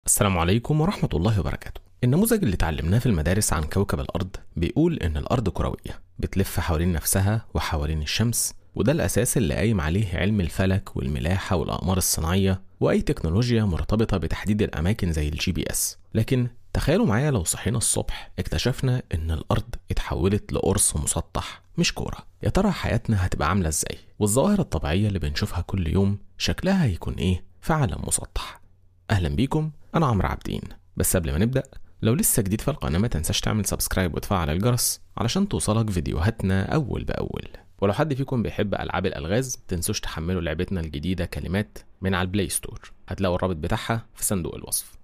السلام عليكم ورحمة الله وبركاته النموذج اللي اتعلمناه في المدارس عن كوكب الأرض بيقول إن الأرض كروية بتلف حوالين نفسها وحوالين الشمس وده الأساس اللي قايم عليه علم الفلك والملاحة والأقمار الصناعية وأي تكنولوجيا مرتبطة بتحديد الأماكن زي الجي بي إس لكن تخيلوا معايا لو صحينا الصبح اكتشفنا إن الأرض اتحولت لقرص مسطح مش كورة يا ترى حياتنا هتبقى عاملة إزاي والظواهر الطبيعية اللي بنشوفها كل يوم شكلها هيكون إيه في عالم مسطح أهلا بيكم أنا عمرو عابدين بس قبل ما نبدأ لو لسه جديد في القناة ما تنساش تعمل سبسكرايب وتفعل الجرس علشان توصلك فيديوهاتنا أول بأول ولو حد فيكم بيحب ألعاب الألغاز تنسوش تحملوا لعبتنا الجديدة كلمات من على البلاي ستور هتلاقوا الرابط بتاعها في صندوق الوصف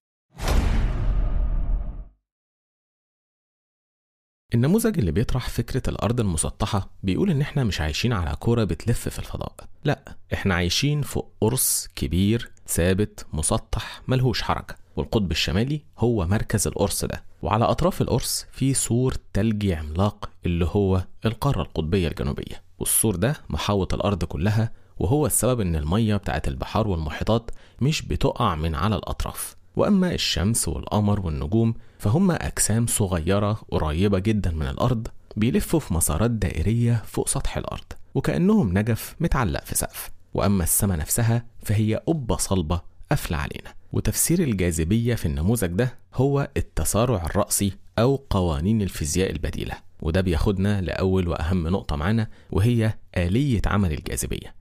النموذج اللي بيطرح فكرة الأرض المسطحة بيقول إن إحنا مش عايشين على كورة بتلف في الفضاء لأ إحنا عايشين فوق قرص كبير ثابت مسطح ملهوش حركة والقطب الشمالي هو مركز القرص ده وعلى أطراف القرص في سور تلجي عملاق اللي هو القارة القطبية الجنوبية والسور ده محاوط الأرض كلها وهو السبب إن المية بتاعت البحار والمحيطات مش بتقع من على الأطراف وأما الشمس والقمر والنجوم فهم أجسام صغيرة قريبة جدا من الأرض بيلفوا في مسارات دائرية فوق سطح الأرض وكأنهم نجف متعلق في سقف وأما السماء نفسها فهي قبة صلبة قافلة علينا وتفسير الجاذبية في النموذج ده هو التسارع الرأسي أو قوانين الفيزياء البديلة وده بياخدنا لأول وأهم نقطة معانا وهي آلية عمل الجاذبية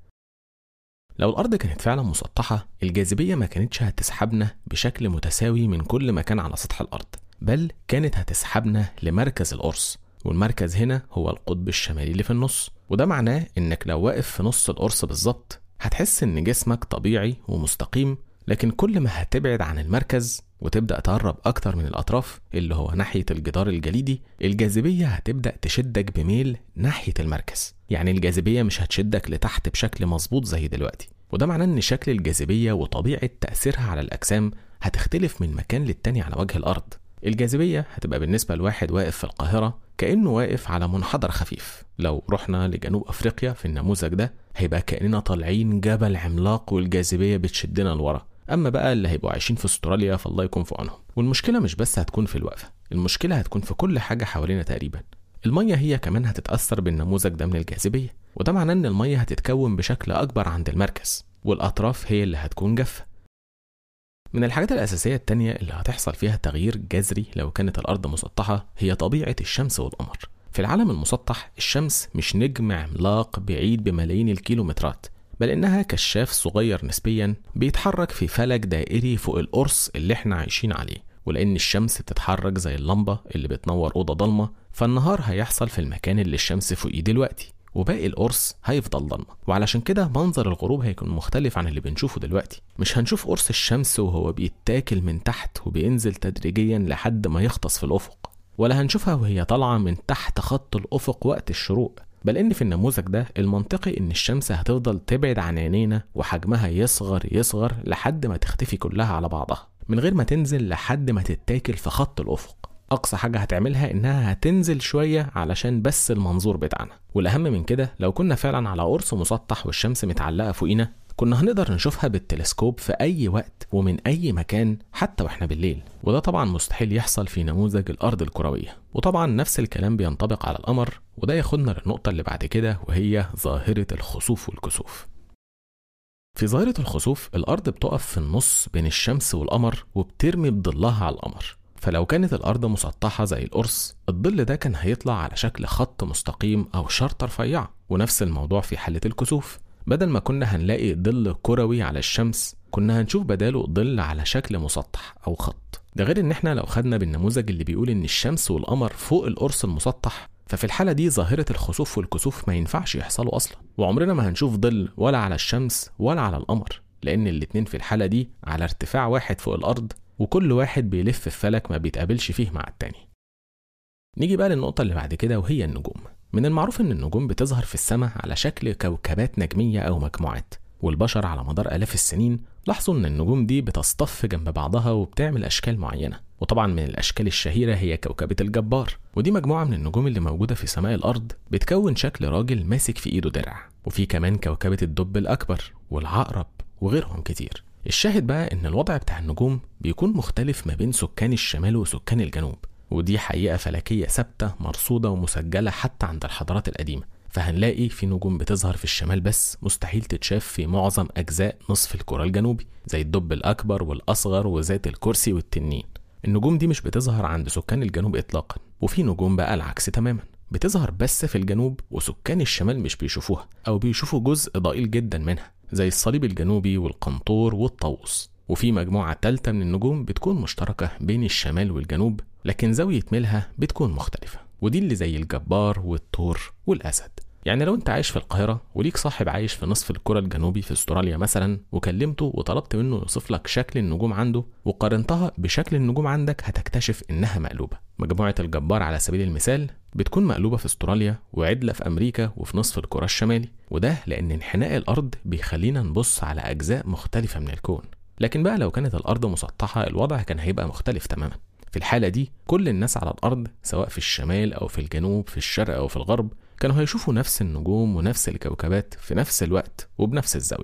لو الأرض كانت فعلا مسطحة الجاذبية ما كانتش هتسحبنا بشكل متساوي من كل مكان على سطح الأرض بل كانت هتسحبنا لمركز القرص والمركز هنا هو القطب الشمالي اللي في النص وده معناه إنك لو واقف في نص القرص بالظبط هتحس إن جسمك طبيعي ومستقيم لكن كل ما هتبعد عن المركز وتبدأ تقرب أكتر من الأطراف اللي هو ناحية الجدار الجليدي الجاذبية هتبدأ تشدك بميل ناحية المركز يعني الجاذبية مش هتشدك لتحت بشكل مظبوط زي دلوقتي وده معناه إن شكل الجاذبية وطبيعة تأثيرها على الأجسام هتختلف من مكان للتاني على وجه الأرض الجاذبية هتبقى بالنسبة لواحد واقف في القاهرة كأنه واقف على منحدر خفيف لو رحنا لجنوب أفريقيا في النموذج ده هيبقى كأننا طالعين جبل عملاق والجاذبية بتشدنا لورا اما بقى اللي هيبقوا عايشين في استراليا فالله يكون في عونهم والمشكله مش بس هتكون في الوقفه المشكله هتكون في كل حاجه حوالينا تقريبا الميه هي كمان هتتاثر بالنموذج ده من الجاذبيه وده معناه ان الميه هتتكون بشكل اكبر عند المركز والاطراف هي اللي هتكون جافه من الحاجات الأساسية التانية اللي هتحصل فيها تغيير جذري لو كانت الأرض مسطحة هي طبيعة الشمس والقمر في العالم المسطح الشمس مش نجم عملاق بعيد بملايين الكيلومترات بل إنها كشاف صغير نسبيا بيتحرك في فلك دائري فوق القرص اللي احنا عايشين عليه ولأن الشمس بتتحرك زي اللمبة اللي بتنور أوضة ضلمة فالنهار هيحصل في المكان اللي الشمس فوقيه دلوقتي وباقي القرص هيفضل ضلمة وعلشان كده منظر الغروب هيكون مختلف عن اللي بنشوفه دلوقتي مش هنشوف قرص الشمس وهو بيتاكل من تحت وبينزل تدريجيا لحد ما يغطس في الأفق ولا هنشوفها وهي طالعة من تحت خط الأفق وقت الشروق بل ان في النموذج ده المنطقي ان الشمس هتفضل تبعد عن عينينا وحجمها يصغر يصغر لحد ما تختفي كلها على بعضها من غير ما تنزل لحد ما تتاكل في خط الافق اقصى حاجه هتعملها انها هتنزل شويه علشان بس المنظور بتاعنا والاهم من كده لو كنا فعلا على قرص مسطح والشمس متعلقه فوقينا كنا هنقدر نشوفها بالتلسكوب في أي وقت ومن أي مكان حتى وإحنا بالليل وده طبعا مستحيل يحصل في نموذج الأرض الكروية وطبعا نفس الكلام بينطبق على القمر وده ياخدنا للنقطة اللي بعد كده وهي ظاهرة الخسوف والكسوف في ظاهرة الخسوف الأرض بتقف في النص بين الشمس والقمر وبترمي بظلها على القمر فلو كانت الأرض مسطحة زي القرص الظل ده كان هيطلع على شكل خط مستقيم أو شرطة رفيعة ونفس الموضوع في حالة الكسوف بدل ما كنا هنلاقي ظل كروي على الشمس كنا هنشوف بداله ظل على شكل مسطح او خط ده غير ان احنا لو خدنا بالنموذج اللي بيقول ان الشمس والقمر فوق القرص المسطح ففي الحالة دي ظاهرة الخسوف والكسوف ما ينفعش يحصلوا أصلا وعمرنا ما هنشوف ظل ولا على الشمس ولا على القمر لأن الاتنين في الحالة دي على ارتفاع واحد فوق الأرض وكل واحد بيلف في فلك ما بيتقابلش فيه مع التاني نيجي بقى للنقطة اللي بعد كده وهي النجوم من المعروف إن النجوم بتظهر في السماء على شكل كوكبات نجمية أو مجموعات والبشر على مدار آلاف السنين لاحظوا إن النجوم دي بتصطف جنب بعضها وبتعمل أشكال معينة وطبعا من الأشكال الشهيرة هي كوكبة الجبار ودي مجموعة من النجوم اللي موجودة في سماء الأرض بتكون شكل راجل ماسك في إيده درع وفي كمان كوكبة الدب الأكبر والعقرب وغيرهم كتير الشاهد بقى إن الوضع بتاع النجوم بيكون مختلف ما بين سكان الشمال وسكان الجنوب ودي حقيقة فلكية ثابتة مرصودة ومسجلة حتى عند الحضارات القديمة فهنلاقي في نجوم بتظهر في الشمال بس مستحيل تتشاف في معظم أجزاء نصف الكرة الجنوبي زي الدب الأكبر والأصغر وذات الكرسي والتنين النجوم دي مش بتظهر عند سكان الجنوب إطلاقا وفي نجوم بقى العكس تماما بتظهر بس في الجنوب وسكان الشمال مش بيشوفوها أو بيشوفوا جزء ضئيل جدا منها زي الصليب الجنوبي والقنطور والطاووس وفي مجموعة تالتة من النجوم بتكون مشتركة بين الشمال والجنوب لكن زاوية ميلها بتكون مختلفة ودي اللي زي الجبار والثور والأسد يعني لو انت عايش في القاهرة وليك صاحب عايش في نصف الكرة الجنوبي في استراليا مثلا وكلمته وطلبت منه يوصف لك شكل النجوم عنده وقارنتها بشكل النجوم عندك هتكتشف انها مقلوبة مجموعة الجبار على سبيل المثال بتكون مقلوبة في استراليا وعدلة في امريكا وفي نصف الكرة الشمالي وده لان انحناء الارض بيخلينا نبص على اجزاء مختلفة من الكون لكن بقى لو كانت الارض مسطحة الوضع كان هيبقى مختلف تماما في الحالة دي كل الناس على الأرض سواء في الشمال أو في الجنوب في الشرق أو في الغرب كانوا هيشوفوا نفس النجوم ونفس الكوكبات في نفس الوقت وبنفس الزاوية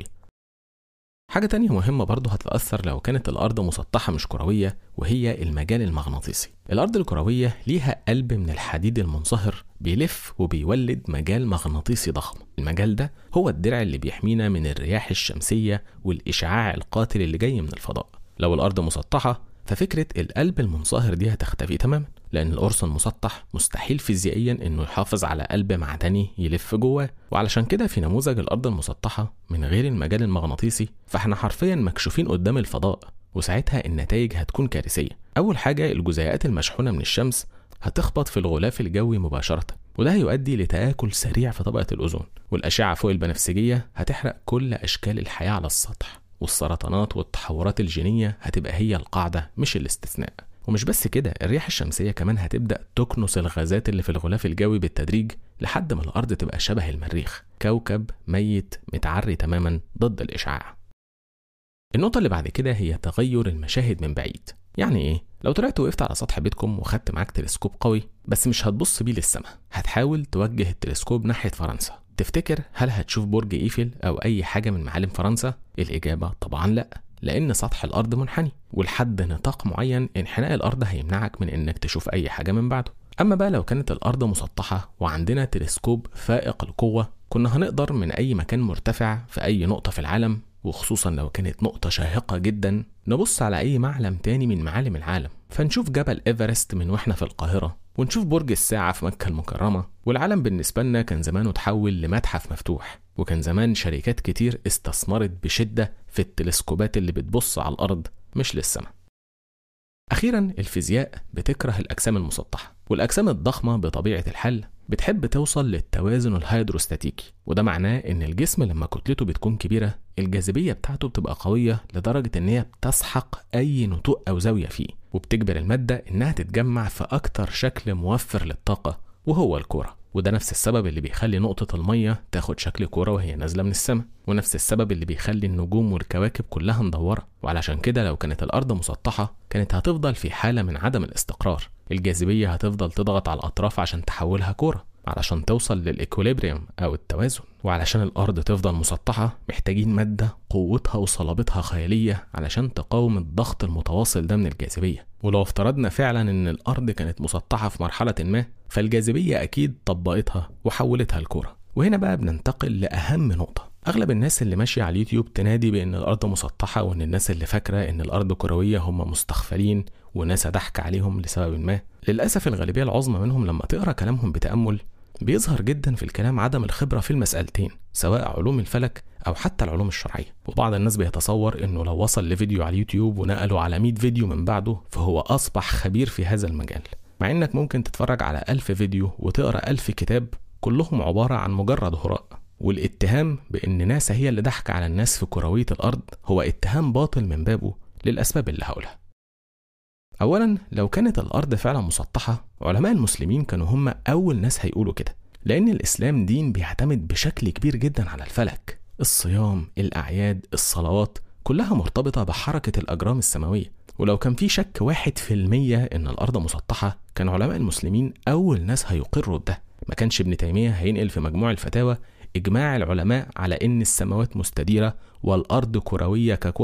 حاجة تانية مهمة برضه هتتأثر لو كانت الأرض مسطحة مش كروية وهي المجال المغناطيسي الأرض الكروية ليها قلب من الحديد المنصهر بيلف وبيولد مجال مغناطيسي ضخم المجال ده هو الدرع اللي بيحمينا من الرياح الشمسية والإشعاع القاتل اللي جاي من الفضاء لو الأرض مسطحة ففكرة القلب المنصهر دي هتختفي تماما لأن القرص المسطح مستحيل فيزيائيا إنه يحافظ على قلب معدني يلف جواه وعلشان كده في نموذج الأرض المسطحة من غير المجال المغناطيسي فاحنا حرفيا مكشوفين قدام الفضاء وساعتها النتائج هتكون كارثية أول حاجة الجزيئات المشحونة من الشمس هتخبط في الغلاف الجوي مباشرة وده هيؤدي لتآكل سريع في طبقة الأوزون والأشعة فوق البنفسجية هتحرق كل أشكال الحياة على السطح والسرطانات والتحورات الجينية هتبقى هي القاعدة مش الاستثناء ومش بس كده الرياح الشمسية كمان هتبدأ تكنس الغازات اللي في الغلاف الجوي بالتدريج لحد ما الأرض تبقى شبه المريخ كوكب ميت متعري تماما ضد الإشعاع النقطة اللي بعد كده هي تغير المشاهد من بعيد يعني ايه؟ لو طلعت وقفت على سطح بيتكم وخدت معاك تلسكوب قوي بس مش هتبص بيه للسماء هتحاول توجه التلسكوب ناحية فرنسا تفتكر هل هتشوف برج ايفل او اي حاجة من معالم فرنسا؟ الإجابة طبعا لأ لأن سطح الأرض منحني ولحد نطاق معين انحناء الأرض هيمنعك من إنك تشوف أي حاجة من بعده أما بقى لو كانت الأرض مسطحة وعندنا تلسكوب فائق القوة كنا هنقدر من أي مكان مرتفع في أي نقطة في العالم وخصوصا لو كانت نقطة شاهقة جدا نبص على أي معلم تاني من معالم العالم فنشوف جبل إيفرست من وإحنا في القاهرة ونشوف برج الساعة في مكة المكرمة والعالم بالنسبة لنا كان زمانه اتحول لمتحف مفتوح وكان زمان شركات كتير استثمرت بشدة في التلسكوبات اللي بتبص على الأرض مش للسماء أخيرا الفيزياء بتكره الأجسام المسطحة والأجسام الضخمة بطبيعة الحال بتحب توصل للتوازن الهيدروستاتيكي وده معناه ان الجسم لما كتلته بتكون كبيرة الجاذبية بتاعته بتبقى قوية لدرجة ان هي بتسحق اي نتوء او زاوية فيه وبتجبر المادة انها تتجمع في اكتر شكل موفر للطاقة وهو الكرة وده نفس السبب اللي بيخلي نقطة المية تاخد شكل كورة وهي نازلة من السماء ونفس السبب اللي بيخلي النجوم والكواكب كلها مدورة وعلشان كده لو كانت الأرض مسطحة كانت هتفضل في حالة من عدم الاستقرار الجاذبية هتفضل تضغط على الأطراف عشان تحولها كورة علشان توصل للإكوليبريم أو التوازن وعلشان الأرض تفضل مسطحة محتاجين مادة قوتها وصلابتها خيالية علشان تقاوم الضغط المتواصل ده من الجاذبية ولو افترضنا فعلا إن الأرض كانت مسطحة في مرحلة ما فالجاذبية أكيد طبقتها وحولتها لكرة وهنا بقى بننتقل لأهم نقطة أغلب الناس اللي ماشية على اليوتيوب تنادي بإن الأرض مسطحة وإن الناس اللي فاكرة إن الأرض كروية هم مستغفلين وناس ضحك عليهم لسبب ما للأسف الغالبية العظمى منهم لما تقرأ كلامهم بتأمل بيظهر جدا في الكلام عدم الخبرة في المسألتين سواء علوم الفلك أو حتى العلوم الشرعية وبعض الناس بيتصور إنه لو وصل لفيديو على اليوتيوب ونقله على 100 فيديو من بعده فهو أصبح خبير في هذا المجال مع إنك ممكن تتفرج على ألف فيديو وتقرأ ألف كتاب كلهم عبارة عن مجرد هراء والاتهام بإن ناسا هي اللي ضحك على الناس في كروية الأرض هو اتهام باطل من بابه للأسباب اللي هقولها أولا لو كانت الأرض فعلا مسطحة علماء المسلمين كانوا هم أول ناس هيقولوا كده لأن الإسلام دين بيعتمد بشكل كبير جدا على الفلك الصيام الأعياد الصلوات كلها مرتبطة بحركة الأجرام السماوية ولو كان في شك واحد في المية إن الأرض مسطحة كان علماء المسلمين أول ناس هيقروا بده ما كانش ابن تيمية هينقل في مجموع الفتاوى إجماع العلماء على إن السماوات مستديرة والأرض كروية ككرة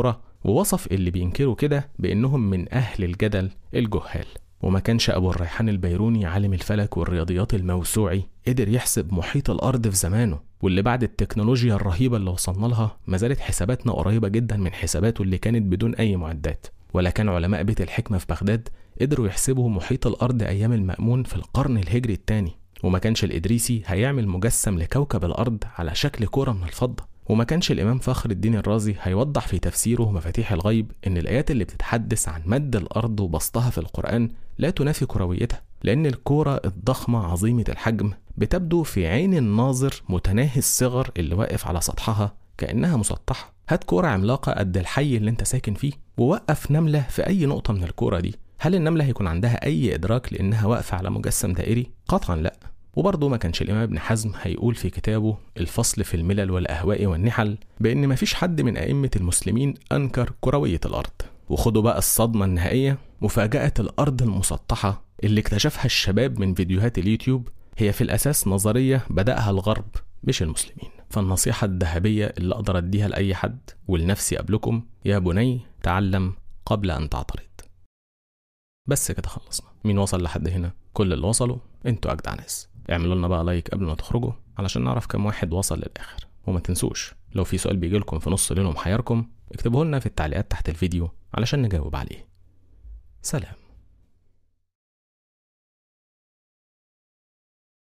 ووصف اللي بينكروا كده بإنهم من أهل الجدل الجهال وما كانش أبو الريحان البيروني عالم الفلك والرياضيات الموسوعي قدر يحسب محيط الأرض في زمانه واللي بعد التكنولوجيا الرهيبة اللي وصلنا لها ما زالت حساباتنا قريبة جدا من حساباته اللي كانت بدون أي معدات ولا كان علماء بيت الحكمة في بغداد قدروا يحسبوا محيط الأرض أيام المأمون في القرن الهجري الثاني وما كانش الإدريسي هيعمل مجسم لكوكب الأرض على شكل كرة من الفضة وما كانش الإمام فخر الدين الرازي هيوضح في تفسيره مفاتيح الغيب إن الآيات اللي بتتحدث عن مد الأرض وبسطها في القرآن لا تنافي كرويتها لأن الكورة الضخمة عظيمة الحجم بتبدو في عين الناظر متناهي الصغر اللي واقف على سطحها كأنها مسطحة هات كورة عملاقة قد الحي اللي انت ساكن فيه ووقف نملة في أي نقطة من الكورة دي هل النملة هيكون عندها أي إدراك لأنها واقفة على مجسم دائري؟ قطعا لأ وبرضه ما كانش الإمام ابن حزم هيقول في كتابه الفصل في الملل والأهواء والنحل بإن مفيش حد من أئمة المسلمين أنكر كروية الأرض وخدوا بقى الصدمة النهائية مفاجأة الأرض المسطحة اللي اكتشفها الشباب من فيديوهات اليوتيوب هي في الأساس نظرية بدأها الغرب مش المسلمين فالنصيحة الذهبية اللي أقدر أديها لأي حد ولنفسي قبلكم يا بني تعلم قبل أن تعترض بس كده خلصنا مين وصل لحد هنا كل اللي وصلوا انتوا أجدع ناس اعملوا لنا بقى لايك قبل ما تخرجوا علشان نعرف كم واحد وصل للآخر وما تنسوش لو في سؤال بيجيلكم في نص ليل ومحيركم اكتبوه لنا في التعليقات تحت الفيديو علشان نجاوب عليه سلام